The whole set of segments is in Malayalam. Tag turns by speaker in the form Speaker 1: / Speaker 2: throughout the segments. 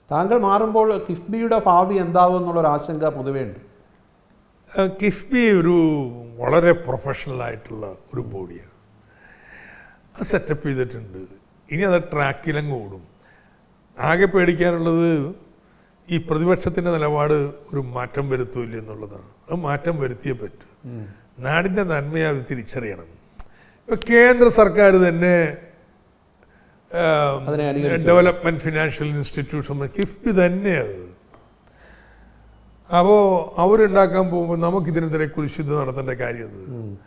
Speaker 1: താങ്കൾ മാറുമ്പോൾ കിഫ്ബിയുടെ ഭാവി എന്താവും എന്നുള്ളൊരു ആശങ്ക പൊതുവേ ഉണ്ട്
Speaker 2: ആ, കിഫ്ബി ഒരു വളരെ പ്രൊഫഷണൽ ആയിട്ടുള്ള ഒരു ബോഡിയാണ് അത് സെറ്റപ്പ് ചെയ്തിട്ടുണ്ട് ഇനി അത് ട്രാക്കിലങ്ങ് ഓടും ആകെ പേടിക്കാനുള്ളത് ഈ പ്രതിപക്ഷത്തിൻ്റെ നിലപാട് ഒരു മാറ്റം വരുത്തൂല്ല എന്നുള്ളതാണ് അത് മാറ്റം വരുത്തിയേ പറ്റൂ നാടിൻ്റെ നന്മയെ അത് തിരിച്ചറിയണം ഇപ്പൊ കേന്ദ്ര സർക്കാർ തന്നെ
Speaker 1: അതിനെ അനുകരിച്ചു.
Speaker 2: ഡെവലപ്മെന്റ് ഫിനാൻഷ്യൽ ഇൻസ്റ്റിറ്റ്യൂഷൻ കിഫ്ബി തന്നെയത് അപ്പോൾ അവരുണ്ടാക്കാൻ പോകുമ്പോൾ നമുക്കിതിനെതിരെ കുരിശുദ്ധ നടത്തേണ്ട കാര്യം എന്ത്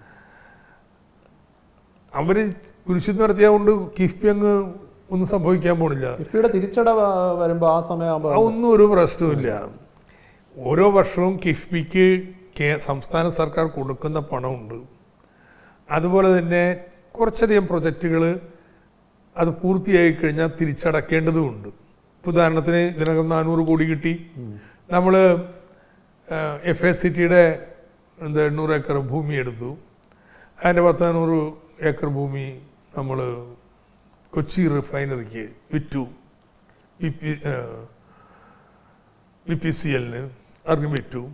Speaker 2: അവര് കുരിശുദ്ധ നടത്തിയതുകൊണ്ട് കിഫ്ബി അങ്ങ് ഒന്നും സംഭവിക്കാൻ പോണില്ല
Speaker 1: കിഫ്ബിയുടെ തിരിച്ചടവ് വരുമ്പോൾ ആ സമയമാകുമ്പോൾ
Speaker 2: ഒന്നും ഒരു പ്രശ്നവുമില്ല ഓരോ വർഷവും കിഫ്ബിക്ക് കേ- സംസ്ഥാന സർക്കാർ കൊടുക്കുന്ന പണമുണ്ട് അതുപോലെ തന്നെ കുറച്ചധികം പ്രൊജക്റ്റുകൾ അത് പൂർത്തിയായി കഴിഞ്ഞാൽ തിരിച്ചടക്കേണ്ടതുമുണ്ട് ഇപ്പൊ ഉദാഹരണത്തിന് ഇതിനകം നാനൂറ് കോടി കിട്ടി നമ്മൾ എഫ് എസ് സിറ്റിയുടെ എന്താ എണ്ണൂറ് ഏക്കർ ഭൂമി എടുത്തു അതിൻ്റെ പത്ത് നാനൂറ് ഏക്കർ ഭൂമി നമ്മൾ കൊച്ചി റിഫൈനറിക്ക് വിറ്റു B P B P C എല്ലിന് അതിന് വിറ്റു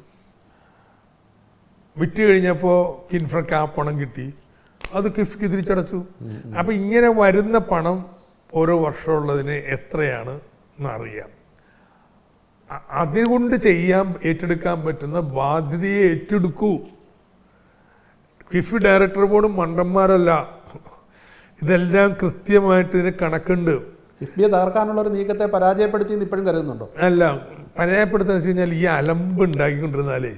Speaker 2: വിറ്റ് കഴിഞ്ഞപ്പോൾ കിൻഫ്രക്ക് ആ പണം കിട്ടി അത് കിഫ്ക്ക് തിരിച്ചടച്ചു അപ്പം ഇങ്ങനെ വരുന്ന പണം ഓരോ വർഷമുള്ളതിന് എത്രയാണ് എന്നറിയാം അ- അതുകൊണ്ട് ചെയ്യാൻ ഏറ്റെടുക്കാൻ പറ്റുന്ന ബാധ്യതയെ ഏറ്റെടുക്കൂ കിഫി ഡയറക്ടർ ബോർഡ് മണ്ടന്മാരല്ല ഇതെല്ലാം കൃത്യമായിട്ട് ഇതിന് കണക്കുണ്ട്
Speaker 1: കിഫ്ബിയെ തകർക്കാനുള്ള ഒരു നീക്കത്തെ പരാജയപ്പെടുത്തി എന്ന് ഇപ്പോഴും കരുതുന്നുണ്ടോ
Speaker 2: അല്ല പരാജയപ്പെടുത്താന്ന് വെച്ച് കഴിഞ്ഞാൽ ഈ അലമ്പ് ഉണ്ടാക്കിക്കൊണ്ടിരുന്നാലേ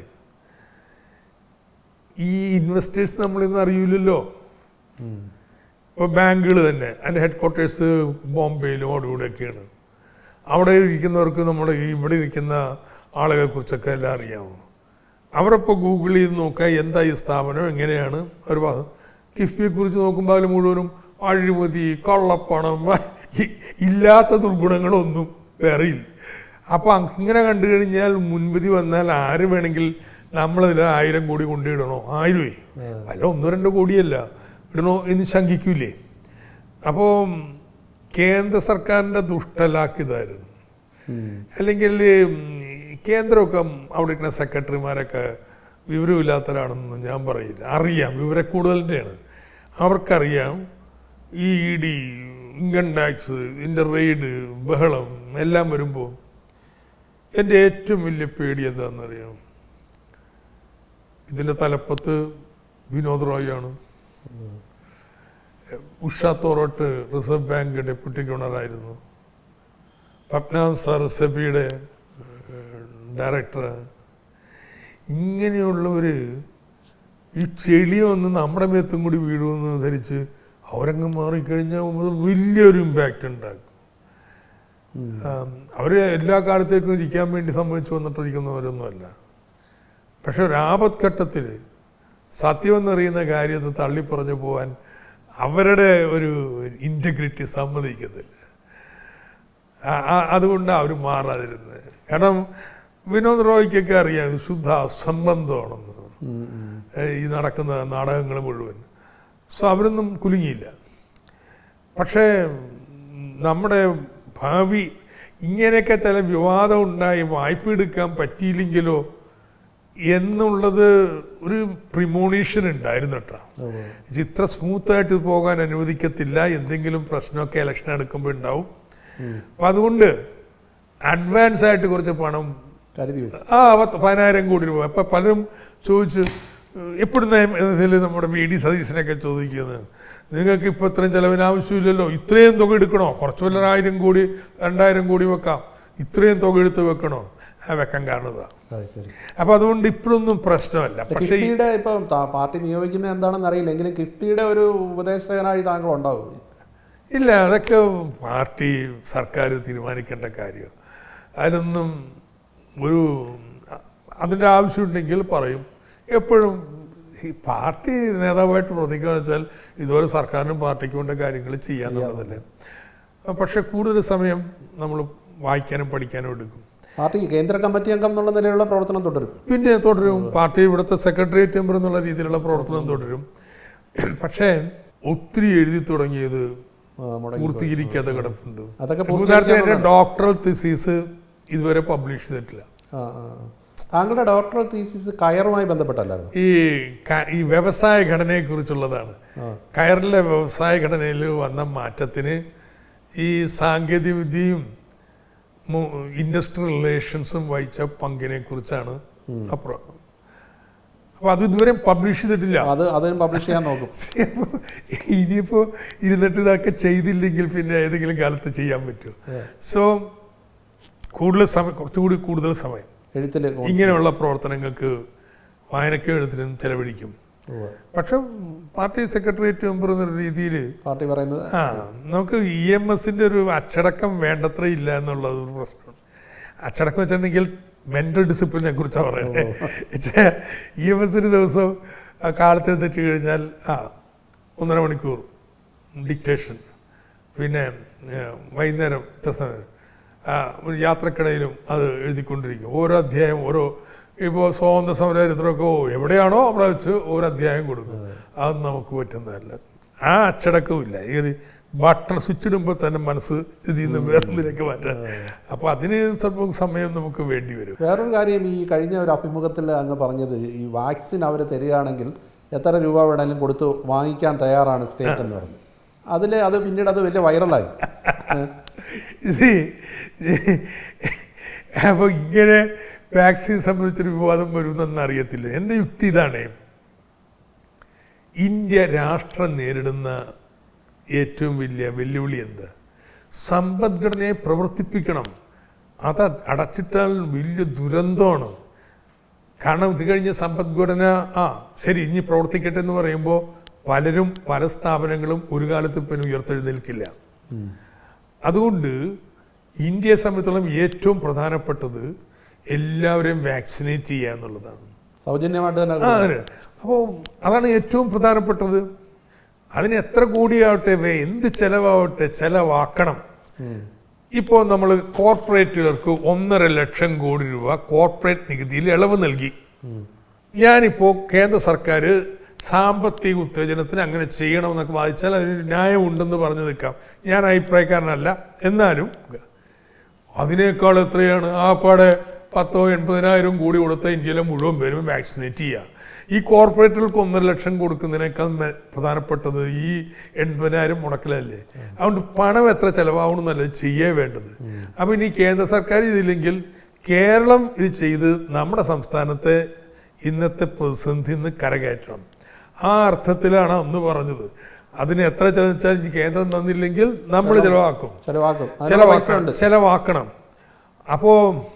Speaker 2: ഈ ഇൻവെസ്റ്റേഴ്സ് നമ്മളിന്ന് അറിയില്ലല്ലോ ഇപ്പോൾ ബാങ്കുകൾ തന്നെ അതിൻ്റെ ഹെഡ് ക്വാർട്ടേഴ്സ് ബോംബെയിലും അവിടെ ഇവിടെയൊക്കെയാണ് അവിടെ ഇരിക്കുന്നവർക്ക് നമ്മുടെ ഈ ഇവിടെ ഇരിക്കുന്ന ആളുകളെ കുറിച്ചൊക്കെ എല്ലാം അറിയാമോ അവരപ്പോൾ ഗൂഗിൾ ചെയ്ത് നോക്കുക എന്താ ഈ സ്ഥാപനം എങ്ങനെയാണ് അവർ പറ- കിഫ്ബിയെ കുറിച്ച് നോക്കുമ്പോൾ അതിൽ മുഴുവനും അഴിമതി കള്ളപ്പണം ഇ- ഇല്ലാത്ത ദുർഗുണങ്ങളൊന്നും വേറെയില്ല അപ്പോൾ അങ്ങനെ കണ്ടു കഴിഞ്ഞാൽ മുൻവിധി വന്നാൽ ആര് വേണമെങ്കിൽ നമ്മളതിൽ ആയിരം കോടി കൊണ്ടിടണോ ആയിരമേ വല്ല ഒന്നോ രണ്ടോ കോടിയല്ല ഇടണോ എന്ന് ശങ്കിക്കൂലേ അപ്പോൾ കേന്ദ്ര സർക്കാരിൻ്റെ ദുഷ്ടലാക്കിയതായിരുന്നു അല്ലെങ്കിൽ ഉം, ഈ കേന്ദ്രമൊക്കെ അവിടെ ഇരിക്കുന്ന സെക്രട്ടറിമാരൊക്കെ വിവരമില്ലാത്തവരാണെന്നൊന്നും ഞാൻ പറയില്ല അറിയാം വിവരക്കൂടുതലിൻ്റെയാണ് അവർക്കറിയാം ഈ ഇ ഡി ഇൻകം ടാക്സ് ഇതിൻ്റെ റെയ്ഡ് ബഹളം എല്ലാം വരുമ്പോൾ എൻ്റെ ഏറ്റവും വലിയ പേടി എന്താണെന്നറിയാം ഇതിൻ്റെ തലപ്പത്ത് വിനോദ് റോയാണ് Usha Thorat reserve bank deputy ഗവർണറായിരുന്നു പത്മനാഭ് സാർ സെബിയുടെ ഡയറക്ടർ ഇങ്ങനെയുള്ളവർ ഈ ചെളി വന്ന് നമ്മുടെ മേത്തും കൂടി വീഴുമെന്ന് ധരിച്ച് അവരങ്ങ് മാറിക്കഴിഞ്ഞാൽ അത് വലിയൊരു ഇമ്പാക്റ്റ് ഉണ്ടാക്കും അവർ എല്ലാ കാലത്തേക്കും ഇരിക്കാൻ വേണ്ടി സംഭവിച്ചു വന്നിട്ടിരിക്കുന്നവരൊന്നുമല്ല പക്ഷെ ഒരു ആപത്ഘട്ടത്തിൽ സത്യമെന്നറിയുന്ന കാര്യത്തെ തള്ളിപ്പറഞ്ഞു പോകാൻ അവരുടെ ഒരു ഇൻറ്റഗ്രിറ്റി സമ്മതിക്കത്തില്ല ആ- ആ- അതുകൊണ്ടാണ് അവർ മാറാതിരുന്നത് കാരണം വിനോദ് റോയ്ക്കൊക്കെ അറിയാം ഇത് ശുദ്ധ അസംബന്ധമാണെന്ന് ഏ, ഈ നടക്കുന്ന നാടകങ്ങൾ മുഴുവൻ സോ അവരൊന്നും കുലുങ്ങിയില്ല പക്ഷേ നമ്മുടെ ഭാവി ഇങ്ങനെയൊക്കെ ചില വിവാദം ഉണ്ടായി വായ്പ എടുക്കാൻ പറ്റിയില്ലെങ്കിലോ എന്നുള്ളത് ഒരു പ്രിമോണീഷൻ ഉണ്ടായിരുന്നു കേട്ടോ ഇത് ഇത്ര സ്മൂത്തായിട്ട് പോകാൻ അനുവദിക്കത്തില്ല എന്തെങ്കിലും പ്രശ്നമൊക്കെ ഇലക്ഷൻ എടുക്കുമ്പോൾ ഉണ്ടാവും അപ്പം അതുകൊണ്ട് അഡ്വാൻസ് ആയിട്ട് കുറച്ച് പണം
Speaker 1: കരുതി വെച്ചു
Speaker 2: ആ പത്ത് പതിനായിരം കോടി രൂപ അപ്പം പലരും ചോദിച്ചു എപ്പോഴും നമ്മുടെ വി ഡി സതീശനൊക്കെ ചോദിക്കുന്നത് നിങ്ങൾക്ക് ഇപ്പം ഇത്രയും ചിലവിന് ആവശ്യമില്ലല്ലോ ഇത്രയും തുക എടുക്കണോ കുറച്ച് വല്ല ആയിരം കോടി രണ്ടായിരം കോടി വെക്കാം ഇത്രയും തുക എടുത്ത് വെക്കണോ ആ വെക്കാൻ കാരണം ഇതാ
Speaker 1: അത് ശരി
Speaker 2: അപ്പം അതുകൊണ്ട് ഇപ്പോഴൊന്നും പ്രശ്നമല്ല പക്ഷേ ഈ
Speaker 1: കിഫ്ബിയുടെ ഇപ്പം ത- പാർട്ടി നിയോഗിക്കുന്നത് എന്താണെന്ന് അറിയില്ല എങ്കിലും കിഫ്ബിയുടെ ഒരു ഉപദേശകനായി താങ്കൾ ഉണ്ടാവും
Speaker 2: ഇല്ല അതൊക്കെ പാർട്ടി സർക്കാർ തീരുമാനിക്കേണ്ട കാര്യം അതിനൊന്നും ഒരു അതിൻ്റെ ആവശ്യമുണ്ടെങ്കിൽ പറയും എപ്പോഴും ഈ പാർട്ടി നേതാവായിട്ട് പ്രവർത്തിക്കുക വെച്ചാൽ ഇതുവരെ സർക്കാരിനും പാർട്ടിക്കും വേണ്ട കാര്യങ്ങൾ ചെയ്യാന്നുള്ളതല്ലേ പക്ഷെ കൂടുതൽ സമയം നമ്മൾ വായിക്കാനും പഠിക്കാനും എടുക്കും
Speaker 1: പാർട്ടി കേന്ദ്ര കമ്മിറ്റി അംഗം എന്നുള്ള നിലയിലുള്ള പ്രവർത്തനം തുടരും
Speaker 2: പിന്നെ തുടരും പാർട്ടി ഇവിടുത്തെ സെക്രട്ടേറിയറ്റ് മെമ്പർ എന്നുള്ള രീതിയിലുള്ള പ്രവർത്തനം തുടരും പക്ഷേ ഒത്തിരി എഴുതി തുടങ്ങിയത്
Speaker 1: ആ, മുടങ്ങി
Speaker 2: പൂർത്തീകരിക്കാതെ കിടപ്പുണ്ട്
Speaker 1: അതൊക്കെ
Speaker 2: ഉദാഹരണത്തിന് എൻ്റെ ഡോക്ടറൽ തിസീസ് ഇതുവരെ പബ്ലിഷ് ചെയ്തിട്ടില്ല
Speaker 1: ആ, ആ, ആ. താങ്കളുടെ ഡോക്ടറൽ തീസിസ് കയറുമായി ബന്ധപ്പെട്ടല്ലായിരുന്നു
Speaker 2: ഈ ക- ഈ വ്യവസായ ഘടനയെക്കുറിച്ചുള്ളതാണ്
Speaker 1: ആ.
Speaker 2: കയറിലെ വ്യവസായ ഘടനയിൽ വന്ന മാറ്റത്തിന് ഈ സാങ്കേതിക വിദ്യയും ഇൻഡസ്ട്രിയൽ റിലേഷൻസും വഹിച്ച പങ്കിനെ കുറിച്ചാണ് അപ്പുറം അപ്പൊ അത് ഇതുവരെ പബ്ലിഷ് ചെയ്തിട്ടില്ല
Speaker 1: അത് അതിന് പബ്ലിഷ് ചെയ്യാൻ നോക്കും
Speaker 2: അപ്പൊ ഇനിയിപ്പോ ഇരുന്നിട്ട് ഇതൊക്കെ ചെയ്തില്ലെങ്കിൽ പിന്നെ ഏതെങ്കിലും കാലത്ത് ചെയ്യാൻ പറ്റുമോ സോ കൂടുതൽ സമയം കുറച്ചുകൂടി കൂടുതൽ സമയം
Speaker 1: എഴുത്തിൽ
Speaker 2: ഇങ്ങനെയുള്ള പ്രവർത്തനങ്ങൾക്ക് വായനയ്ക്കും എഴുത്തിനും ചെലവഴിക്കും പക്ഷെ പാർട്ടി സെക്രട്ടേറിയറ്റ് മെമ്പർ എന്നൊരു രീതിയിൽ
Speaker 1: പാർട്ടി പറയുന്നത്
Speaker 2: ആ നമുക്ക് ഇ എം എസിന്റെ ഒരു അച്ചടക്കം വേണ്ടത്ര ഇല്ല എന്നുള്ളത് ഒരു പ്രശ്നമാണ് അച്ചടക്കം വെച്ചിട്ടുണ്ടെങ്കിൽ മെന്റൽ ഡിസിപ്ലിനെ കുറിച്ചാണ് പറയുന്നത് ഇ എം എസിന് ദിവസം ആ കാലത്ത് തെറ്റി കഴിഞ്ഞാൽ ആ ഒന്നര മണിക്കൂർ ഡിക്റ്റേഷൻ പിന്നെ ഏ, വൈകുന്നേരം ഇത്ര സമയം ആ, ഒരു യാത്രക്കിടയിലും അത് എഴുതിക്കൊണ്ടിരിക്കും ഓരോ അധ്യായം ഓരോ ഇപ്പോൾ സ്വാതന്ത്ര്യ സമരത്തിലൊക്കെ ഓ എവിടെയാണോ അവിടെ വെച്ച് ഒരു അധ്യായം കൊടുക്കും അത് നമുക്ക് പറ്റുന്നതല്ല ആ അച്ചടക്കവും ഇല്ല ഈ ഒരു ബട്ടൺ സ്വിച്ച് ഇടുമ്പോൾ തന്നെ മനസ്സ് ഇതിൽ നിന്ന് വേറൊന്നിലേക്ക് മാറ്റാൻ അപ്പോൾ അതിന് സ്വല്പം സമയം നമുക്ക് വേണ്ടി വരും
Speaker 1: വേറൊരു കാര്യം ഈ കഴിഞ്ഞ ഒരു അഭിമുഖത്തിൽ അങ്ങ് പറഞ്ഞത് ഈ വാക്സിൻ അവർ തരികയാണെങ്കിൽ എത്ര രൂപ വേണമെങ്കിലും കൊടുത്ത് വാങ്ങിക്കാൻ തയ്യാറാണ് സ്റ്റേറ്റ് എന്ന് പറഞ്ഞു അതിൽ അത് പിന്നീട് അത് വലിയ വൈറലായി ഏ?
Speaker 2: അപ്പോൾ ഇങ്ങനെ വാക്സിൻ സംബന്ധിച്ചൊരു വിവാദം വരുമെന്നൊന്നും അറിയത്തില്ല എൻ്റെ യുക്തി ഇതാണ് ഇന്ത്യ രാഷ്ട്രം നേരിടുന്ന ഏറ്റവും വലിയ വെല്ലുവിളി എന്ത് സമ്പദ്ഘടനയെ പ്രവർത്തിപ്പിക്കണം അത് അടച്ചിട്ടാൽ വലിയ ദുരന്തമാണ് കാരണം ഇത് കഴിഞ്ഞ സമ്പദ്ഘടന ആ ശരി ഇനി പ്രവർത്തിക്കട്ടെ എന്ന് പറയുമ്പോൾ പലരും പല സ്ഥാപനങ്ങളും ഒരു കാലത്ത് പിന്നെ ഉയർത്തെഴുന്നേൽക്കില്ല അതുകൊണ്ട് ഇന്ത്യയെ സംബന്ധിച്ചിടത്തോളം ഏറ്റവും പ്രധാനപ്പെട്ടത് എല്ലാവരെയും വാക്സിനേറ്റ് ചെയ്യുക എന്നുള്ളതാണ്
Speaker 1: സൗജന്യമായിട്ട് തന്നെ
Speaker 2: ആ അതെ അപ്പോൾ അതാണ് ഏറ്റവും പ്രധാനപ്പെട്ടത് അതിന് എത്ര കോടിയാവട്ടെ വേ എന്ത് ചെലവാവട്ടെ ചെലവാക്കണം ഇപ്പോൾ നമ്മൾ കോർപ്പറേറ്റുകൾക്ക് ഒന്നര ലക്ഷം കോടി രൂപ കോർപ്പറേറ്റ് നികുതിയിൽ ഇളവ് നൽകി ഞാനിപ്പോൾ കേന്ദ്ര സർക്കാർ സാമ്പത്തിക ഉത്തേജനത്തിന് അങ്ങനെ ചെയ്യണമെന്നൊക്കെ വാദിച്ചാൽ അതിന് ന്യായമുണ്ടെന്ന് പറഞ്ഞു നിൽക്കാം ഞാൻ അഭിപ്രായക്കാരനല്ല എന്നാലും അതിനേക്കാൾ എത്രയാണ് ആ പാടെ പത്തോ എൺപതിനായിരം കോടി കൊടുത്ത ഇന്ത്യയിലെ മുഴുവൻ പേരും വാക്സിനേറ്റ് ചെയ്യുക ഈ കോർപ്പറേറ്റുകൾക്ക് ഒന്നര ലക്ഷം കൊടുക്കുന്നതിനേക്കാൾ മെ- പ്രധാനപ്പെട്ടത് ഈ എൺപതിനായിരം മുടക്കലല്ലേ അതുകൊണ്ട് പണം എത്ര ചെലവാകണമെന്നല്ല ചെയ്യേ വേണ്ടത് അപ്പം ഇനി കേന്ദ്ര സർക്കാർ ഇതില്ലെങ്കിൽ കേരളം ഇത് ചെയ്ത് നമ്മുടെ സംസ്ഥാനത്തെ ഇന്നത്തെ പ്രതിസന്ധി നിന്ന് കരകയറ്റണം ആ അർത്ഥത്തിലാണ് അന്ന് പറഞ്ഞത് അതിന് എത്ര ചെലവച്ചാൽ ഇനി കേന്ദ്രം തന്നില്ലെങ്കിൽ നമ്മൾ ചെലവാക്കും
Speaker 1: ചെലവാക്കും അതിനുള്ള പൈസ
Speaker 2: ചെലവാക്കണം
Speaker 1: ഉണ്ട്
Speaker 2: ചെലവാക്കണം അപ്പോൾ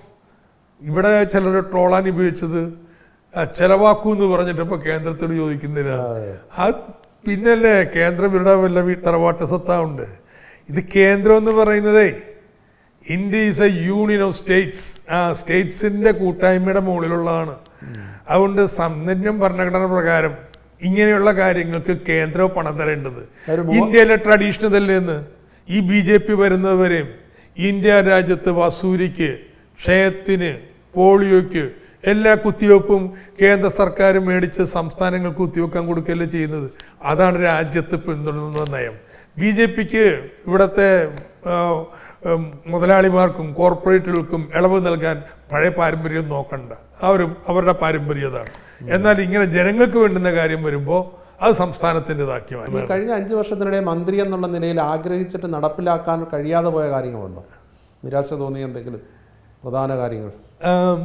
Speaker 2: ഇവിടെ ചിലർ ട്രോളാൻ ഉപയോഗിച്ചത് ആ, ചെലവാക്കൂ എന്ന് പറഞ്ഞിട്ട് ഇപ്പോൾ കേന്ദ്രത്തോട് ചോദിക്കുന്നില്ല അത് പിന്നല്ലേ കേന്ദ്രം ഇവരുടെ വല്ല വീ- തറവാട്ട് സ്വത്താവുണ്ട് ഇത് കേന്ദ്രം എന്ന് പറയുന്നതേ India is a union of states ആ സ്റ്റേറ്റ്സിന്റെ കൂട്ടായ്മയുടെ മുകളിലുള്ളതാണ് അതുകൊണ്ട് സമ്പന്നം ഭരണഘടന പ്രകാരം ഇങ്ങനെയുള്ള കാര്യങ്ങൾക്ക് കേന്ദ്രം പണം തരേണ്ടത്
Speaker 1: ഒരു മൂ-
Speaker 2: ഇന്ത്യയിലെ ട്രഡീഷണൽ അല്ലേ എന്ന് ഈ ബി ജെ പി വരുന്നതുവരെയും ഇന്ത്യ രാജ്യത്ത് വസൂരിക്ക് ക്ഷയത്തിന് പോളിയോയ്ക്ക് എല്ലാ കുത്തിവയ്പ്പും കേന്ദ്ര സർക്കാർ മേടിച്ച് സംസ്ഥാനങ്ങൾക്ക് കുത്തിവെക്കാൻ കൊടുക്കുകയല്ലേ ചെയ്യുന്നത് അതാണ് രാജ്യത്ത് പിന്തുടരുന്ന നയം ബി ജെ പിക്ക് ഇവിടുത്തെ ആ, ഉം, മുതലാളിമാർക്കും കോർപ്പറേറ്റുകൾക്കും ഇളവ് നൽകാൻ പഴയ പാരമ്പര്യം നോക്കണ്ട അവർ അവരുടെ പാരമ്പര്യം അതാണ് എന്നാൽ ഇങ്ങനെ ജനങ്ങൾക്ക് വേണ്ടുന്ന കാര്യം വരുമ്പോൾ അത് സംസ്ഥാനത്തിൻ്റെതാക്കി
Speaker 1: ഈ
Speaker 2: മാറ്റണം
Speaker 1: കഴിഞ്ഞ അഞ്ച് വർഷത്തിനിടെ മന്ത്രി എന്നുള്ള നിലയിൽ ആഗ്രഹിച്ചിട്ട് നടപ്പിലാക്കാൻ കഴിയാതെ പോയ കാര്യങ്ങളുണ്ടോ നിരാശ തോന്നിയ എന്തെങ്കിലും പ്രധാന കാര്യങ്ങൾ
Speaker 2: ആം,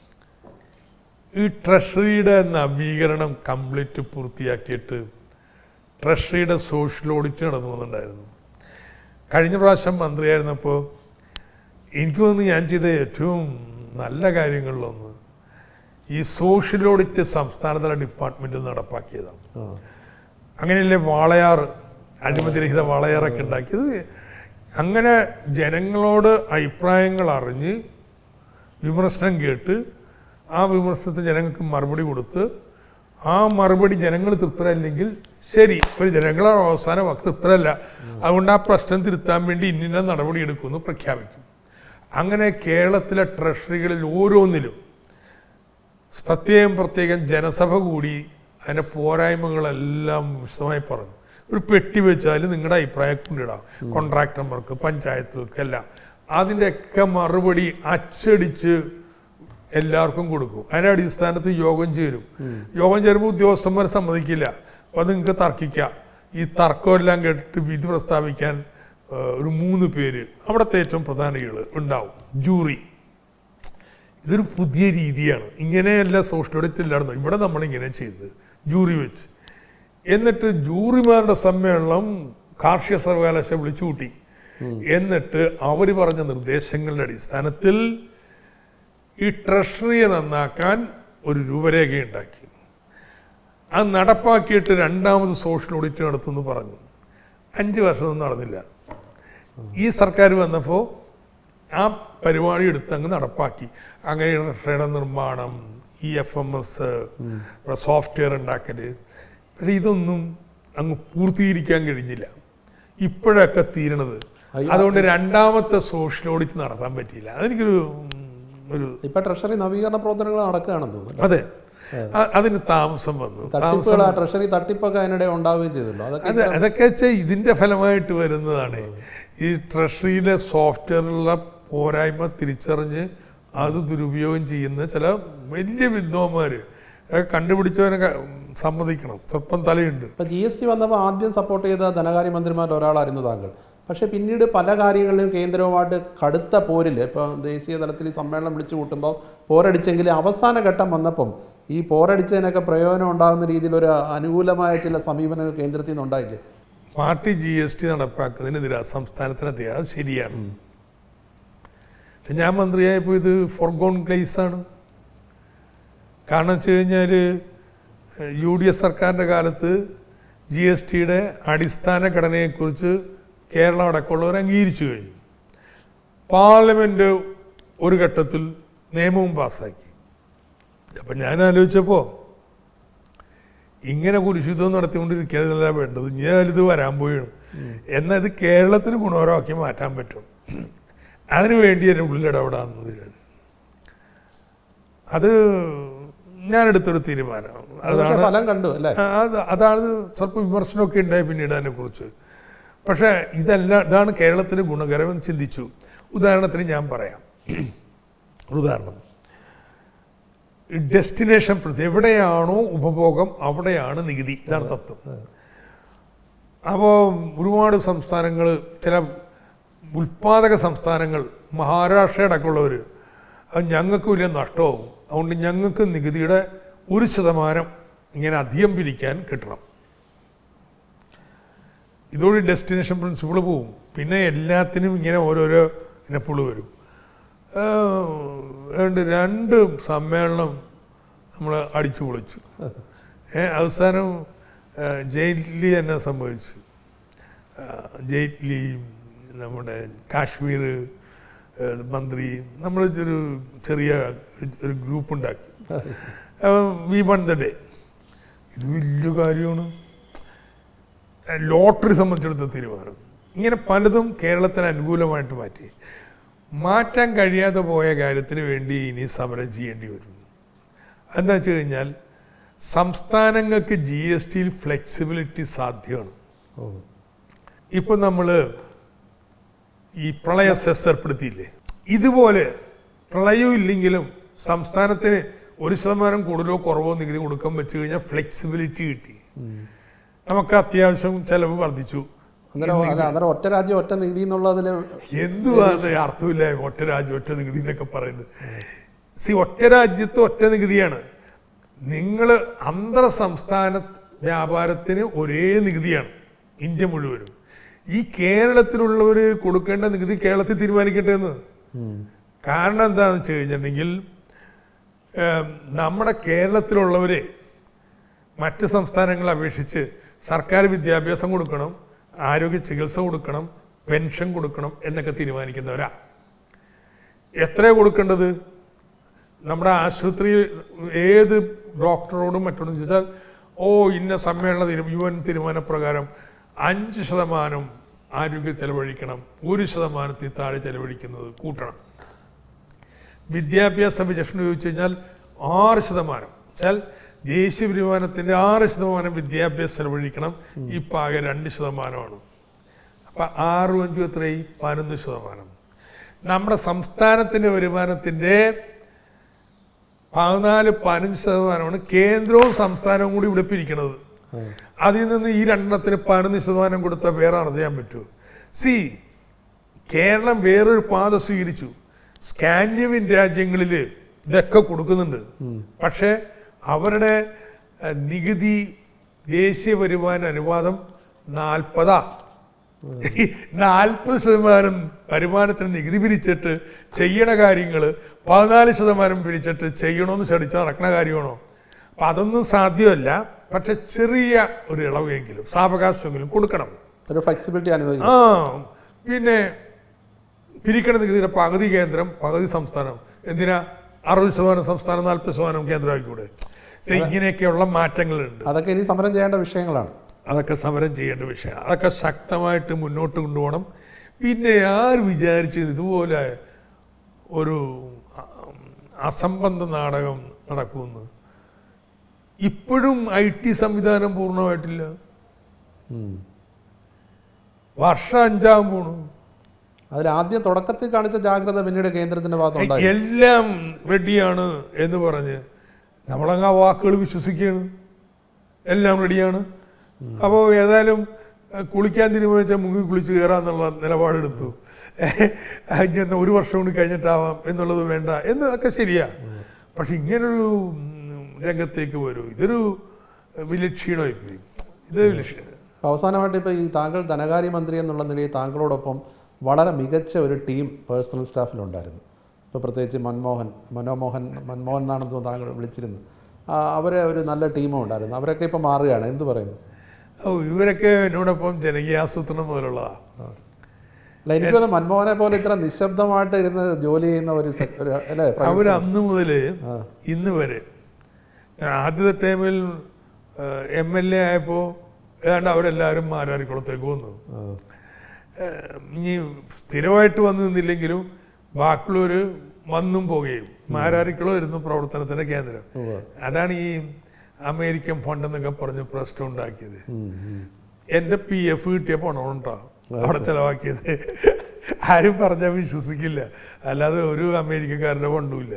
Speaker 2: ഈ ട്രഷറിയുടെ നവീകരണം കംപ്ലീറ്റ് പൂർത്തിയാക്കിയിട്ട് ട്രഷറിയുടെ സോഷ്യൽ ഓഡിറ്റ് നടത്തുന്നുണ്ടായിരുന്നു കഴിഞ്ഞ പ്രാവശ്യം മന്ത്രിയായിരുന്നപ്പോൾ എനിക്ക് തോന്നുന്നു ഞാൻ ചെയ്ത ഏറ്റവും നല്ല കാര്യങ്ങളിലൊന്ന് ഈ സോഷ്യൽ ഓഡിറ്റ് സംസ്ഥാനതല ഡിപ്പാർട്ട്മെൻറ്റിൽ നടപ്പാക്കിയതാണ്
Speaker 1: ആ.
Speaker 2: അങ്ങനെയല്ലേ വാളയാർ അഴിമതിരഹിത വാളയാറൊക്കെ ഉണ്ടാക്കിയത് അങ്ങനെ ജനങ്ങളോട് അഭിപ്രായങ്ങൾ അറിഞ്ഞ് വിമർശനം കേട്ട് ആ വിമർശനത്തിന് ജനങ്ങൾക്ക് മറുപടി കൊടുത്ത് ആ മറുപടി ജനങ്ങൾ തൃപ്തരല്ലെങ്കിൽ ശരി ഒരു ജനങ്ങളാണ് അവസാനം വാക്ക് തൃപ്തരല്ല അതുകൊണ്ട് ആ പ്രശ്നം തിരുത്താൻ വേണ്ടി ഇന്ന നടപടി എടുക്കുമെന്ന് പ്രഖ്യാപിക്കും അങ്ങനെ കേരളത്തിലെ ട്രഷറികളിൽ ഓരോന്നിലും പ്രത്യേകം പ്രത്യേകം ജനസഭ കൂടി അതിൻ്റെ പോരായ്മകളെല്ലാം വിശദമായി പറഞ്ഞു ഒരു പെട്ടി വെച്ചാൽ നിങ്ങളുടെ അഭിപ്രായം കൊണ്ടിടാം കോൺട്രാക്ടർമാർക്ക് പഞ്ചായത്തുകൾക്കെല്ലാം അതിൻ്റെയൊക്കെ മറുപടി അച്ചടിച്ച് എല്ലാവർക്കും കൊടുക്കും അതിൻ്റെ അടിസ്ഥാനത്തിൽ യോഗം ചേരും യോഗം ചേരുമ്പോൾ ഉദ്യോഗസ്ഥന്മാർ സമ്മതിക്കില്ല അപ്പോൾ നിങ്ങൾക്ക് തർക്കിക്കാം ഈ തർക്കമെല്ലാം കേട്ടിട്ട് വിധി പ്രസ്താവിക്കാൻ ആ, ഒരു മൂന്ന് പേര് അവിടുത്തെ ഏറ്റവും പ്രധാനികൾ ഉണ്ടാവും ജൂറി ഇതൊരു പുതിയ രീതിയാണ് ഇങ്ങനെയല്ല സോഷ്യൽ ഓഡിറ്റ് ഇല്ലായിരുന്നു ഇവിടെ നമ്മളിങ്ങനെ ചെയ്തത് ജൂറി വെച്ച് എന്നിട്ട് ജൂറിമാരുടെ സമ്മേളനം കാർഷിക സർവകലാശാല വിളിച്ചു കൂട്ടി എന്നിട്ട് അവർ പറഞ്ഞ നിർദ്ദേശങ്ങളുടെ അടിസ്ഥാനത്തിൽ ഈ ട്രഷറിയെ നന്നാക്കാൻ ഒരു രൂപരേഖ ഉണ്ടാക്കി അത് നടപ്പാക്കിയിട്ട് രണ്ടാമത് സോഷ്യൽ ഓഡിറ്റ് നടത്തുമെന്ന് പറഞ്ഞു അഞ്ച് വർഷമൊന്നും നടന്നില്ല ഈ സർക്കാർ വന്നപ്പോൾ ആ പരിപാടി എടുത്ത് അങ്ങ് നടപ്പാക്കി അങ്ങനെ ട്രഷറിയുടെ നിർമ്മാണം E F M S software ഉണ്ടാക്കൽ പക്ഷെ ഇതൊന്നും അങ്ങ് പൂർത്തീകരിക്കാൻ കഴിഞ്ഞില്ല ഇപ്പോഴൊക്കെ തീരണത്
Speaker 1: അയ്യോ.
Speaker 2: അതുകൊണ്ട് രണ്ടാമത്തെ സോഷ്യൽ ഓഡിറ്റ് നടത്താൻ പറ്റിയില്ല അതെനിക്കൊരു ഉം, ഒരു
Speaker 1: ഇപ്പൊ ട്രഷറി നവീകരണ പ്രവർത്തനങ്ങൾ നടക്കുകയാണെന്ന് തോന്നുന്നു
Speaker 2: അതെ അ- അതിന് താമസം വന്നു താമസം
Speaker 1: തട്ടിപ്പുകൾ ആ ട്രഷറി തട്ടിപ്പൊക്കെ അതിനിടെ ഉണ്ടാവുകയും ചെയ്തല്ലോ അതൊക്കെ
Speaker 2: അത് അതൊക്കെ വെച്ചാൽ ഇതിന്റെ ഫലമായിട്ട് വരുന്നതാണ് ഈ ട്രഷറിയിലെ സോഫ്റ്റ്വെയറിലുള്ള പോരായ്മ തിരിച്ചറിഞ്ഞ് അത് ദുരുപയോഗം ചെയ്യുന്ന ചില വലിയ വിദ്വാന്മാര് അതൊക്കെ കണ്ടുപിടിച്ചവനൊക്കെ സമ്മതിക്കണം സ്വല്പം തലയുണ്ട്
Speaker 1: ഇപ്പൊ ജി എസ് ടി വന്നപ്പോൾ ആദ്യം സപ്പോർട്ട് ചെയ്ത ധനകാര്യമന്ത്രിമാരിൽ ഒരാളായിരുന്നു താങ്കൾ പക്ഷേ പിന്നീട് പല കാര്യങ്ങളിലും കേന്ദ്രവുമായിട്ട് കടുത്ത പോരിൽ ഇപ്പോൾ ദേശീയ തലത്തിൽ ഈ സമ്മേളനം വിളിച്ചു കൂട്ടുമ്പോൾ പോരടിച്ചെങ്കിൽ അവസാന ഘട്ടം വന്നപ്പം ഈ പോരടിച്ചതിനൊക്കെ പ്രയോജനം ഉണ്ടാകുന്ന രീതിയിൽ ഒരു അനുകൂലമായ ചില സമീപനങ്ങൾ കേന്ദ്രത്തിൽ നിന്ന് ഉണ്ടായില്ലേ
Speaker 2: പാർട്ടി ജി എസ് ടി നടപ്പാക്കുന്നതിനെതിരാ സംസ്ഥാനത്തിനെതിരെ അത് ശരിയാണ് പക്ഷെ ഞാൻ മന്ത്രിയായപ്പോൾ ഇത് ഫോർഗോൺ ക്ലേസ് ആണ് കാരണം വെച്ച് കഴിഞ്ഞാൽ യു ഡി എഫ് സർക്കാരിൻ്റെ കാലത്ത് ജി എസ് ടിയുടെ അടിസ്ഥാന ഘടനയെക്കുറിച്ച് കേരളം അടക്കമുള്ളവർ അംഗീകരിച്ചു കഴിഞ്ഞു പാർലമെൻറ്റ് ഒരു ഘട്ടത്തിൽ നിയമവും പാസ്സാക്കി അപ്പം ഞാൻ ആലോചിച്ചപ്പോൾ ഇങ്ങനെ കുരിശുദ്ധം നടത്തിക്കൊണ്ടിരിക്കുകയല്ല വേണ്ടത് ഞാനിത് വരാൻ പോയാണ് എന്നാൽ ഇത് കേരളത്തിന് ഗുണകരമാക്കി മാറ്റാൻ പറ്റും അതിനു വേണ്ടി എൻ്റെ ഉള്ളിൽ ഇടപെടാവുന്നതിനാണ് അത് ഞാൻ എടുത്തൊരു തീരുമാനം
Speaker 1: അത് പക്ഷേ
Speaker 2: അതാണ്
Speaker 1: ഫലം കണ്ടു അല്ലേ
Speaker 2: ആ, അത് അതാണ് സ്വല്പം വിമർശനമൊക്കെ ഉണ്ടായി പിന്നീട് അതിനെക്കുറിച്ച് പക്ഷേ ഇതെല്ലാം ഇതാണ് കേരളത്തിന് ഗുണകരമെന്ന് ചിന്തിച്ചു ഉദാഹരണത്തിന് ഞാൻ പറയാം ഒരു ഉദാഹരണം ഡെസ്റ്റിനേഷൻ പ്രതി എവിടെയാണോ ഉപഭോഗം അവിടെയാണ് നികുതി ഇതാണ് തത്വം അപ്പോൾ ഒരുപാട് സംസ്ഥാനങ്ങൾ ചില ഉൽപാദക സംസ്ഥാനങ്ങൾ മഹാരാഷ്ട്ര അടക്കമുള്ളവർ അത് ഞങ്ങൾക്ക് വലിയ നഷ്ടമാവും അതുകൊണ്ട് ഞങ്ങൾക്ക് നികുതിയുടെ ഒരു ശതമാനം ഇങ്ങനെ അധികം പിരിക്കാൻ കിട്ടണം ഇതോടെ ഡെസ്റ്റിനേഷൻ പ്രിൻസിപ്പിൾ പോവും പിന്നെ എല്ലാത്തിനും ഇങ്ങനെ ഓരോരോ ഇനപ്പുള് വരും ആ, ഏതാണ്ട് രണ്ട് സമ്മേളനം നമ്മൾ അടിച്ചു പൊളിച്ചു ഏ, അവസാനം ആ, ജെയ്റ്റ്ലി തന്നെ സംഭവിച്ചു ആ, ജെയ്റ്റ്ലി നമ്മുടെ കാശ്മീർ ആ, മന്ത്രി നമ്മൾ ഒരു ചെറിയ ഒരു ഗ്രൂപ്പ് ഉണ്ടാക്കി വി വൺ ദ ഡേ ഇത് വലിയ കാര്യമാണ് ലോട്ടറി സംബന്ധിച്ചെടുത്ത തീരുമാനം ഇങ്ങനെ പലതും കേരളത്തിന് അനുകൂലമായിട്ട് മാറ്റി മാറ്റാൻ കഴിയാതെ പോയ കാര്യത്തിന് വേണ്ടി ഇനി സമരം ചെയ്യേണ്ടി വരും എന്താ വെച്ച് കഴിഞ്ഞാൽ സംസ്ഥാനങ്ങൾക്ക് ജി എസ് ടിയിൽ ഫ്ലെക്സിബിലിറ്റി സാധ്യമാണ്
Speaker 1: ഓ
Speaker 2: ഇപ്പൊ നമ്മൾ ഈ പ്രളയ സെസ് ഏർപ്പെടുത്തിയില്ലേ ഇതുപോലെ പ്രളയം ഇല്ലെങ്കിലും സംസ്ഥാനത്തിന് ഒരു ശതമാനം കൂടുതലോ കുറവോ നികുതി കൊടുക്കാൻ വെച്ച് കഴിഞ്ഞാൽ ഫ്ലെക്സിബിലിറ്റി കിട്ടി നമുക്ക് അത്യാവശ്യം ചെലവ് വർദ്ധിച്ചു
Speaker 1: അന്നേരം അല്ല അന്നേരം ഒറ്റ രാജ്യം ഒറ്റ നികുതി എന്നുള്ളതിൽ
Speaker 2: എന്തുവാണ് അർത്ഥമില്ല ഒറ്റ രാജ്യം ഒറ്റ നികുതി എന്നൊക്കെ പറയുന്നത് സി ഒറ്റ രാജ്യത്ത് ഒറ്റ നികുതിയാണ് നിങ്ങൾ അന്തർ സംസ്ഥാന വ്യാപാരത്തിന് ഒരേ നികുതിയാണ് ഇന്ത്യ മുഴുവനും ഈ കേരളത്തിലുള്ളവർ കൊടുക്കേണ്ട നികുതി കേരളത്തിൽ തീരുമാനിക്കട്ടെ എന്ന് കാരണം എന്താണെന്ന് വെച്ച് കഴിഞ്ഞിട്ടുണ്ടെങ്കിൽ ഏം, നമ്മുടെ കേരളത്തിലുള്ളവരെ മറ്റ് സംസ്ഥാനങ്ങളെ അപേക്ഷിച്ച് സർക്കാർ വിദ്യാഭ്യാസം കൊടുക്കണം ആരോഗ്യ ചികിത്സ കൊടുക്കണം പെൻഷൻ കൊടുക്കണം എന്നൊക്കെ തീരുമാനിക്കുന്നവരാ എത്രയാണ് കൊടുക്കേണ്ടത് നമ്മുടെ ആശുപത്രി ഏത് ഡോക്ടറോടും മറ്റോടും ചോദിച്ചാൽ ഓ ഇന്ന സമ്മേളന തീരു- യു എൻ തീരുമാനപ്രകാരം അഞ്ച് ശതമാനം ആരോഗ്യ ചെലവഴിക്കണം ഒരു ശതമാനത്തിൽ താഴെ ചെലവഴിക്കുന്നത് കൂട്ടണം വിദ്യാഭ്യാസ വിചക്ഷണം ചോദിച്ചു കഴിഞ്ഞാൽ ആറ് ശതമാനം വെച്ചാൽ ദേശീയ വരുമാനത്തിന്റെ ആറ് ശതമാനം വിദ്യാഭ്യാസം ചെലവഴിക്കണം ഇപ്പം ആകെ രണ്ട് ശതമാനമാണ് അപ്പം ആറും അഞ്ചും എത്രയായി പതിനൊന്ന് ശതമാനം നമ്മുടെ സംസ്ഥാനത്തിന്റെ വരുമാനത്തിന്റെ പതിനാല് പതിനഞ്ച് ശതമാനമാണ് കേന്ദ്രവും സംസ്ഥാനവും കൂടി ഇവിടെ പിരിക്കണത് അതിൽ നിന്ന് ഈ രണ്ടെണ്ണത്തിന് പതിനൊന്ന് ശതമാനം കൊടുത്താൽ വേറെ ചെയ്യാൻ പറ്റുമോ സി കേരളം വേറൊരു പാത സ്വീകരിച്ചു സ്കാൻഡിനേവിയൻ രാജ്യങ്ങളിൽ ഇതൊക്കെ കൊടുക്കുന്നുണ്ട് പക്ഷേ അവരുടെ അഹ്, നികുതി ദേശീയ വരുമാന അനുപാതം നാൽപ്പതാ നാൽപ്പത് ശതമാനം വരുമാനത്തിന് നികുതി പിരിച്ചിട്ട് ചെയ്യണ കാര്യങ്ങൾ പതിനാല് ശതമാനം പിരിച്ചിട്ട് ചെയ്യണമെന്ന് ചടിച്ച് നടക്കണ കാര്യമാണോ അപ്പം അതൊന്നും സാധ്യമല്ല പക്ഷെ ചെറിയ ഒരു ഇളവെങ്കിലും സാവകാശമെങ്കിലും കൊടുക്കണം
Speaker 1: ഒരു ഫ്ലെക്സിബിലിറ്റി അനുവദിക്കും
Speaker 2: ആ പിന്നെ പിരിക്കണ നികുതിയുടെ പകുതി കേന്ദ്രം പകുതി സംസ്ഥാനം എന്തിനാ അറുപത് ശതമാനം സംസ്ഥാനം നാൽപ്പത് ശതമാനം കേന്ദ്രമാക്കിക്കൂടെ So ഇങ്ങനെയൊക്കെയുള്ള മാറ്റങ്ങളുണ്ട്
Speaker 1: അതൊക്കെ ഇനി സമരം ചെയ്യേണ്ട വിഷയങ്ങളാണ്
Speaker 2: അതൊക്കെ സമരം ചെയ്യേണ്ട വിഷയമാണ് അതൊക്കെ ശക്തമായിട്ട് മുന്നോട്ട് കൊണ്ടുപോകണം പിന്നെ ആര് വിചാരിച്ചു ഇതുപോലെ ഒരു അ- അസംബന്ധ നാടകം നടക്കുമെന്ന് ഇപ്പോഴും ഐ ടി സംവിധാനം പൂർണ്ണമായിട്ടില്ല
Speaker 1: ഉം.
Speaker 2: വർഷം അഞ്ചാവും പോണു
Speaker 1: അതിൽ ആദ്യം തുടക്കത്തിൽ കാണിച്ച ജാഗ്രത പിന്നീട് കേന്ദ്രത്തിന്റെ ഭാഗത്ത് ഉണ്ടായി
Speaker 2: എല്ലാം റെഡിയാണ് എന്ന് പറഞ്ഞ് നമ്മളങ്ങ് ആ വാക്കുകൾ വിശ്വസിക്കുകയാണ് എല്ലാം റെഡിയാണ് അപ്പോൾ ഏതായാലും അഹ്, കുളിക്കാൻ തീരുമാനിച്ചാൽ മുങ്ങി കുളിച്ച് കയറാന്നുള്ള നിലപാടെടുത്തു ഇനി എന്നാ ഒരു വർഷം കൂടി കഴിഞ്ഞിട്ടാവാം എന്നുള്ളത് വേണ്ട എന്നതൊക്കെ ശരിയാ പക്ഷെ ഇങ്ങനൊരു ഉം, രംഗത്തേക്ക് വരൂ ഇതൊരു വലിയ ക്ഷീണമായി പോയി ഇത് വലിയ ക്ഷീണം
Speaker 1: അവസാനമായിട്ട് ഇപ്പോൾ ഈ താങ്കൾ ധനകാര്യമന്ത്രി എന്നുള്ള നിലയിൽ താങ്കളോടൊപ്പം വളരെ മികച്ച ഒരു ടീം പേഴ്സണൽ സ്റ്റാഫിലുണ്ടായിരുന്നു ഇപ്പോൾ പ്രത്യേകിച്ച് മൻമോഹൻ മനോമോഹൻ മൻമോഹൻ എന്നാണെന്ന് തോന്നുന്നു താങ്കൾ വിളിച്ചിരുന്നു ആ, അവരെ ഒരു നല്ല ടീമും ഉണ്ടായിരുന്നു അവരൊക്കെ ഇപ്പോൾ മാറുകയാണ് എന്ത് പറയുന്നു
Speaker 2: ഓ ഇവരൊക്കെ എന്നോടൊപ്പം ജനകീയാസൂത്രണം മുതലുള്ളതാണ്
Speaker 1: അല്ല എനിക്ക് തോന്നുന്നു മൻമോഹനെ പോലെ ഇത്ര നിശബ്ദമായിട്ട് ഇരുന്ന് ജോലി ചെയ്യുന്ന ഒരു സെ- ഒരു അല്ലേ
Speaker 2: അവർ അന്ന് മുതൽ ഇന്ന് വരെ ഞാൻ ആദ്യത്തെ ടൈമിൽ എം എൽ എ ആയപ്പോൾ ഏതാണ്ട് അവരെല്ലാവരും മാരാരിക്കുളത്തേക്ക് വന്നു
Speaker 1: ആ.
Speaker 2: ഏഹ് ഇനി സ്ഥിരമായിട്ട് വന്നു നിന്നില്ലെങ്കിലും ബാക്കിയുള്ളവർ വന്നും പോകുകയും മാരാരിക്കുളം ഇരുന്നു പ്രവർത്തനത്തിന്റെ കേന്ദ്രം
Speaker 1: ഉവ്വ്.
Speaker 2: അതാണ് ഈ അമേരിക്കൻ ഫണ്ട് എന്നൊക്കെ പറഞ്ഞ് പ്രശ്നം ഉണ്ടാക്കിയത്
Speaker 1: ഉം, ഉം.
Speaker 2: എൻ്റെ പി എഫ് കിട്ടിയ പണമുണ്ടോ അവിടെ ചെലവാക്കിയത് ആരും പറഞ്ഞാൽ വിശ്വസിക്കില്ല അല്ലാതെ ഒരു അമേരിക്കക്കാരുടെ ഫണ്ടുമില്ല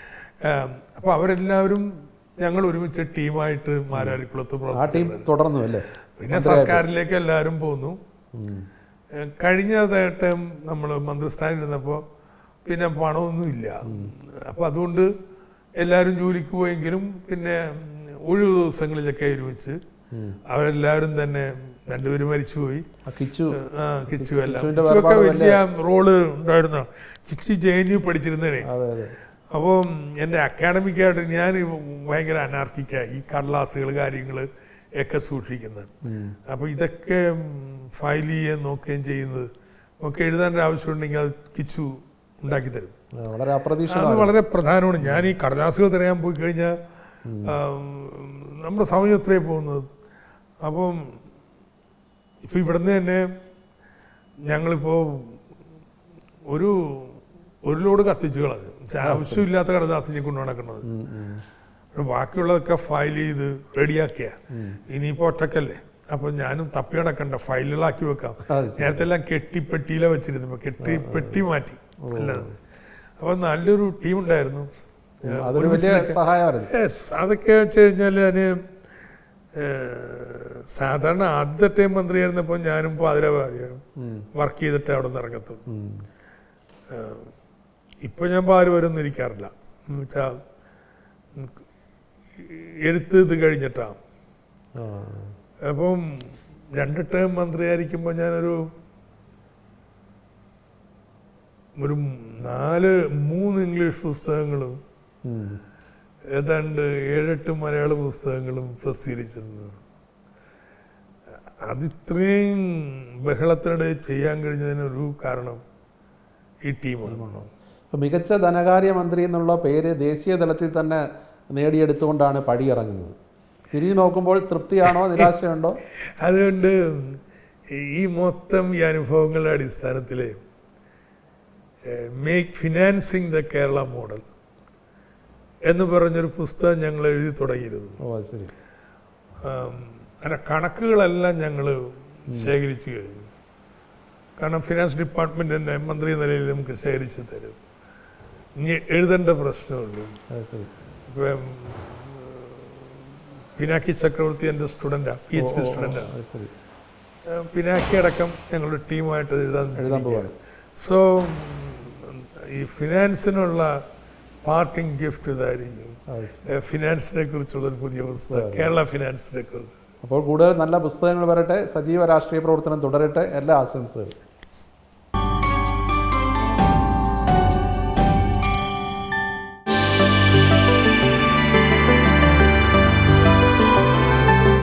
Speaker 2: അപ്പൊ അവരെല്ലാവരും ഞങ്ങൾ ഒരുമിച്ച് ടീമായിട്ട് മാരാരിക്കുളത്ത്
Speaker 1: ആ ടീം
Speaker 2: പ്രവർത്തിച്ചു
Speaker 1: തുടർന്നു അല്ലേ
Speaker 2: പിന്നെ സർക്കാരിലേക്ക് എല്ലാവരും പോന്നു
Speaker 1: ഉം.
Speaker 2: ഏഹ് കഴിഞ്ഞ ടൈം നമ്മൾ മന്ത്രിസ്ഥാനം ഇരുന്നപ്പോൾ പിന്നെ പണമൊന്നുമില്ല അപ്പോൾ അതുകൊണ്ട് എല്ലാവരും ജോലിക്ക് പോയെങ്കിലും പിന്നെ ഒഴിവ് ദിവസങ്ങളിലൊക്കെ ഒരുമിച്ച് അവരെല്ലാവരും തന്നെ രണ്ടുപേരും മരിച്ചുപോയി
Speaker 1: ആ കിച്ചു
Speaker 2: ആ, കിച്ചു എല്ലാം
Speaker 1: കിച്ചുവിന്റെ
Speaker 2: കിച്ചുവൊക്കെ
Speaker 1: വേർപാട്
Speaker 2: വലിയ റോള് ഉണ്ടായിരുന്നു കിച്ചു ജെ എൻ യു പഠിച്ചിരുന്നേ
Speaker 1: അതെ അതെ
Speaker 2: അപ്പം എൻ്റെ അക്കാഡമിക്കായിട്ട് ഞാൻ ഭയങ്കര അനാർക്കിക്കായി ഈ കടലാസുകൾ കാര്യങ്ങൾ ഒക്കെ സൂക്ഷിക്കുന്നത് അപ്പോൾ ഇതൊക്കെ ഫയൽ ചെയ്യുകയും നോക്കുകയും ചെയ്യുന്നത് ഒക്കെ എഴുതാൻ ഒരു ആവശ്യമുണ്ടെങ്കിൽ അത് കിച്ചു ഉണ്ടാക്കി തരും
Speaker 1: ആ, വളരെ
Speaker 2: അത്
Speaker 1: അപ്രതീക്ഷിതമാണ്
Speaker 2: വളരെ പ്രധാനമാണ് ഞാൻ ഈ കടലാസുകൾ തിരയാൻ പോയി കഴിഞ്ഞാൽ നമ്മുടെ സമയം എത്രയാണ് പോകുന്നത് അപ്പം ഇപ്പം ഇവിടുന്ന് തന്നെ ഞങ്ങളിപ്പോൾ ഒരു ഒരു ലോഡ് കത്തിച്ച് കളഞ്ഞു പക്ഷെ ആവശ്യമില്ലാത്ത കടലാസിനെ കൊണ്ട് നടക്കുന്നത്
Speaker 1: ഉം, ഉം.
Speaker 2: പക്ഷെ ബാക്കിയുള്ളതൊക്കെ ഫയൽ ചെയ്ത് റെഡിയാക്കിയ ഇനിയിപ്പോൾ ഒറ്റക്കല്ലേ അപ്പോൾ ഞാനും തപ്പി നടക്കണ്ട ഫയലുകളാക്കി വെക്കാം
Speaker 1: അത്
Speaker 2: നേരത്തെ എല്ലാം കെട്ടി പെട്ടിയില വെച്ചിരുന്നു ഇപ്പൊ കെട്ടി പെട്ടി മാറ്റി അല്ലാതെ അപ്പൊ നല്ലൊരു ടീം ഉണ്ടായിരുന്നു
Speaker 1: ഉം, അതൊരു വലിയ സഹായമായിരുന്നു
Speaker 2: Yes, അതൊക്കെ വെച്ച് കഴിഞ്ഞാൽ ഞാൻ സാധാരണ ആദ്യത്തെ ടൈം മന്ത്രിയായിരുന്നപ്പോൾ ഞാനും പാതിരവാരിയാണ്
Speaker 1: ഉം,
Speaker 2: വർക്ക് ചെയ്തിട്ട് അവിടെ നിന്ന് ഇറങ്ങത്തും
Speaker 1: ഉം.
Speaker 2: ഇപ്പൊ ഞാൻ പാല് വരുമെന്ന് ഇരിക്കാറില്ല എന്നുവെച്ചാ ഉം, എഴുത്ത് ഇത് കഴിഞ്ഞിട്ടാ
Speaker 1: ആ.
Speaker 2: അപ്പം രണ്ട് ടേം മന്ത്രിയായിരിക്കുമ്പോൾ ഞാനൊരു ഒരു നാല് മൂന്ന് ഇംഗ്ലീഷ് പുസ്തകങ്ങളും
Speaker 1: ഉം.
Speaker 2: ഏതാണ്ട് ഏഴെട്ട് മലയാള പുസ്തകങ്ങളും പ്രസിദ്ധീകരിച്ചിട്ടുണ്ട് അതിത്രയും ബഹളത്തിനിടെ ചെയ്യാൻ കഴിഞ്ഞതിനൊരു കാരണം ഈ ടീമാണ്
Speaker 1: അപ്പൊ മികച്ച ധനകാര്യമന്ത്രി എന്നുള്ള പേര് ദേശീയ തലത്തിൽ തന്നെ നേടിയെടുത്തുകൊണ്ടാണ് പടിയിറങ്ങുന്നത് തിരിഞ്ഞു നോക്കുമ്പോൾ തൃപ്തിയാണോ നിരാശയുണ്ടോ
Speaker 2: അതുകൊണ്ട് ഈ മൊത്തം ഈ അനുഭവങ്ങളുടെ അടിസ്ഥാനത്തിൽ make financing the Kerala model എന്ന് പറഞ്ഞൊരു പുസ്തകം ഞങ്ങൾ എഴുതി തുടങ്ങിയിരുന്നു
Speaker 1: ഓ അത് ശരി
Speaker 2: ആം, അതിന്റെ കണക്കുകളെല്ലാം ഞങ്ങൾ ശേഖരിച്ചു കഴിഞ്ഞു കാരണം ഫിനാൻസ് ഡിപ്പാർട്ട്മെന്റ് തന്നെ മന്ത്രി നിലയിൽ നമുക്ക് ശേഖരിച്ച് തരും ഇനി എഴുതേണ്ട പ്രശ്നമുള്ളൂ
Speaker 1: അത് ശരി
Speaker 2: ഇപ്പം പിനാക്കി ചക്രവർത്തി എൻ്റെ സ്റ്റുഡൻ്റാണ് പി എച്ച് ഡി സ്റ്റുഡൻ്റാണ്
Speaker 1: അത് ശരി
Speaker 2: പിനാക്കി അടക്കം ഞങ്ങളുടെ ടീമായിട്ട് എഴുതാൻ
Speaker 1: എഴുതാൻ പോവാണ്
Speaker 2: സോ ഈ ഫിനാൻസിനുള്ള പാർട്ടിംഗ് ഗിഫ്റ്റ് ഇതായിരിക്കും
Speaker 1: അത് ശരി.
Speaker 2: ഏഹ് ഫിനാൻസിനെ കുറിച്ചുള്ള ഒരു പുതിയ പുസ്തകം കേരള ഫിനാൻസിനെ കുറിച്ച്
Speaker 1: അപ്പോൾ കൂടുതൽ നല്ല പുസ്തകങ്ങൾ വരട്ടെ സജീവ രാഷ്ട്രീയ പ്രവർത്തനം തുടരട്ടെ എല്ലാ ആശംസകളും